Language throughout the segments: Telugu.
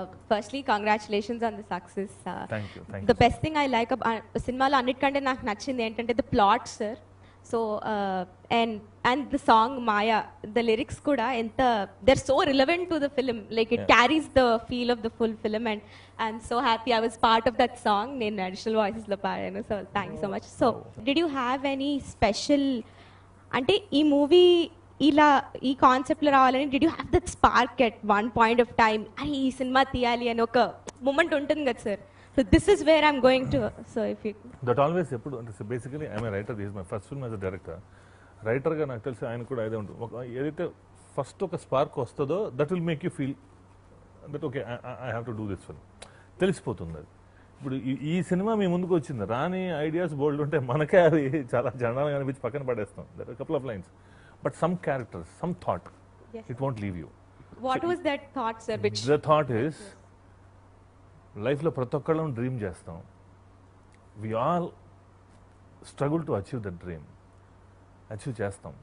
Firstly congratulations on the success thank you thank the best thing I like సినిమాలో అన్నిటికంటే నాకు నచ్చింది ఏంటంటే the plot sir so and and the song Maaya the lyrics కూడా ఎంత there so relevant to the film like it carries the feel of the full film and I'm so happy I was part of that song నేను అడిషనల్ వాయిసెస్లో పాడాను so thank you so much so did you have any special అంటే ఈ మూవీ ఇలా ఈ కాన్సెప్ట్లో రావాలని did you have that spark at one point of time అరే ఈ సినిమా తీయాలి అని ఒక మూమెంట్ ఉంటుంది కదా sir so this is where I'm going to so if you that always ఎప్పుడు అంటే basically I'm writer is my first film as a director రైటర్గా నాకు తెలిసి ఆయన కూడా అదే ఉంటుంది ఒక ఏదైతే ఫస్ట్ ఒక స్పార్క్ వస్తుందో that will make you feel that okay I have to do this film తెలిసిపోతుంది అది ఇప్పుడు ఈ- ఈ సినిమా మీ ముందుకు వచ్చింది రాని ఐడియాస్ బోల్డ్ ఉంటే మనకే అది చాలా జనాలుగా అనిపించి పక్కన పడేస్తాం that couple of lines but some characters some thought Yes. It won't leave you what was that thought sir which the thought is లైఫ్లో ప్రతి ఒక్కళ్ళం డ్రీమ్ చేస్తాం we all struggle to achieve the dream achieve చేస్తాం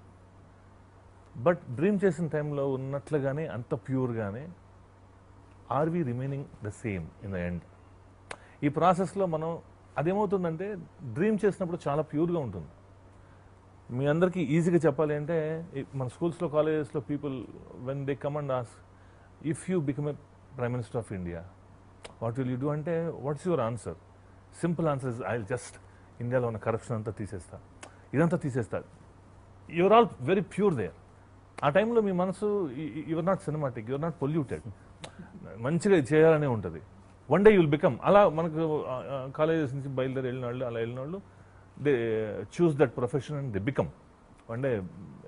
బట్ డ్రీమ్ చేసిన టైంలో ఉన్నట్లుగానే అంత ప్యూర్గానే are we remaining the same in the end ఈ ప్రాసెస్లో మనం అదేమవుతుందంటే డ్రీమ్ చేసినప్పుడు చాలా ప్యూర్గా ఉంటుంది మీ అందరికీ ఈజీగా చెప్పాలి అంటే ఈ మన స్కూల్స్లో కాలేజెస్లో people when they come and as if you become a prime minister of India what will you do అంటే what's your answer simple answer is I just ఇండియాలో ఉన్న కరప్షన్ అంతా తీసేస్తా ఇదంతా తీసేస్తా you're all very pure there ఆ టైంలో మీ మనసు you're not cinematic you're not polluted మంచిగా చేయాలనే ఉంటుంది వన్ డే యుల్ బికమ్ అలా మనకు కాలేజెస్ నుంచి బయలుదేరి వెళ్ళిన వాళ్ళు అలా వెళ్ళిన వాళ్ళు they choose that profession and they become one day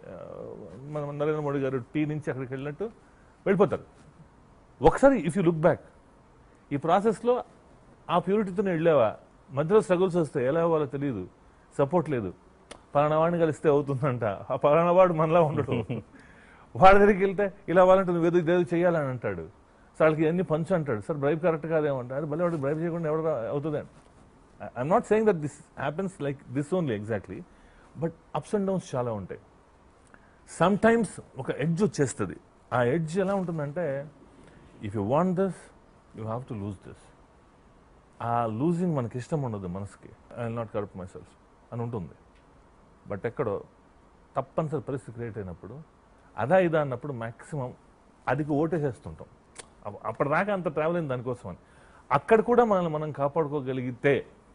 మన నరేంద్ర మోడీ గారు టీ నుంచి అక్కడికి వెళ్ళినట్టు వెళ్ళిపోతారు ఒకసారి ఇఫ్ యూ లుక్ బ్యాక్ ఈ ప్రాసెస్లో ఆ ప్యూరిటీతోనే వెళ్ళావా మధ్యలో స్ట్రగుల్స్ వస్తాయి ఎలా అవ్వాలో తెలియదు సపోర్ట్ లేదు పలానా వాడిని కలిస్తే అవుతుందంట ఆ పలానా వాడు మనలా ఉండడు వాడి దగ్గరికి వెళ్తే ఇలా అవ్వాలంటే నువ్వు ఏదో ఇదేదో చేయాలని అంటాడు సో వాళ్ళకి అన్ని పంచు అంటాడు సార్ బ్రైబ్ కరెక్ట్ కాదేమంటే అది మళ్ళీ వాడికి బ్రైబ్ చేయకుండా ఎవరు అవుతుంది I'm not saying that this happens like this only exactly but ups and downs చాలా ఉంటాయి సమ్ టైమ్స్ ఒక ఎడ్జ్ వచ్చేస్తుంది ఆ ఎడ్జ్ ఎలా ఉంటుందంటే if you want this you have to lose this ఆ లూజింగ్ మనకి ఇష్టం ఉండదు మనసుకి I will not corrupt myself అని ఉంటుంది బట్ ఎక్కడో తప్పనిసరి పరిస్థితి క్రియేట్ అయినప్పుడు అదా ఇదా అన్నప్పుడు మ్యాక్సిమం అదికి ఓటేసేస్తుంటాం అప్ప- అప్పటిదాకా అంత ట్రావెల్ అయింది దానికోసం అని అక్కడ కూడా మనల్ని మనం కాపాడుకోగలిగితే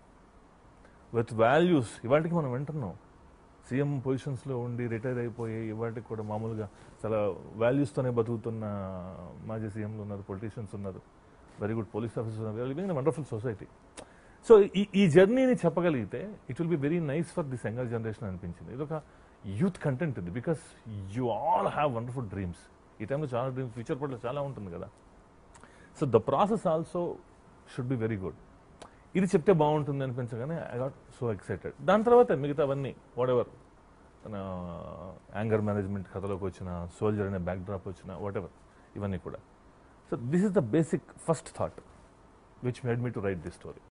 విత్ వాల్యూస్ ఇవాటికి మనం వింటున్నాం సీఎం పొజిషన్స్లో ఉండి రిటైర్ అయిపోయి ఇవాటికి కూడా మామూలుగా చాలా వాల్యూస్తోనే బతుకుతున్న మాజీ సీఎంలు ఉన్నారు పొలిటీషియన్స్ ఉన్నారు వెరీ గుడ్ పోలీస్ ఆఫీసర్స్ ఉన్నారు లివింగ్ వండర్ఫుల్ సొసైటీ సో ఈ ఈ జర్నీని చెప్పగలిగితే it will be very nice for this younger generation అనిపించింది ఇది ఒక యూత్ కంటెంట్ ఇది because you all have wonderful dreams ఈ టైంలో చాలా డ్రీమ్స్ ఫ్యూచర్ పట్ల చాలా ఉంటుంది కదా so the process also should be very good ఇది చెప్తే బాగుంటుంది అనిపించగానే ఐ గాట్ సో ఎక్సైటెడ్ దాని తర్వాత మిగతావన్నీ వాట్ ఎవర్ తన యాంగర్ మేనేజ్మెంట్ కథలోకి వచ్చిన సోల్జర్ అనే బ్యాక్ డ్రాప్ వచ్చిన వాట్ ఎవర్ ఇవన్నీ కూడా so this is the basic first thought which made me to write this story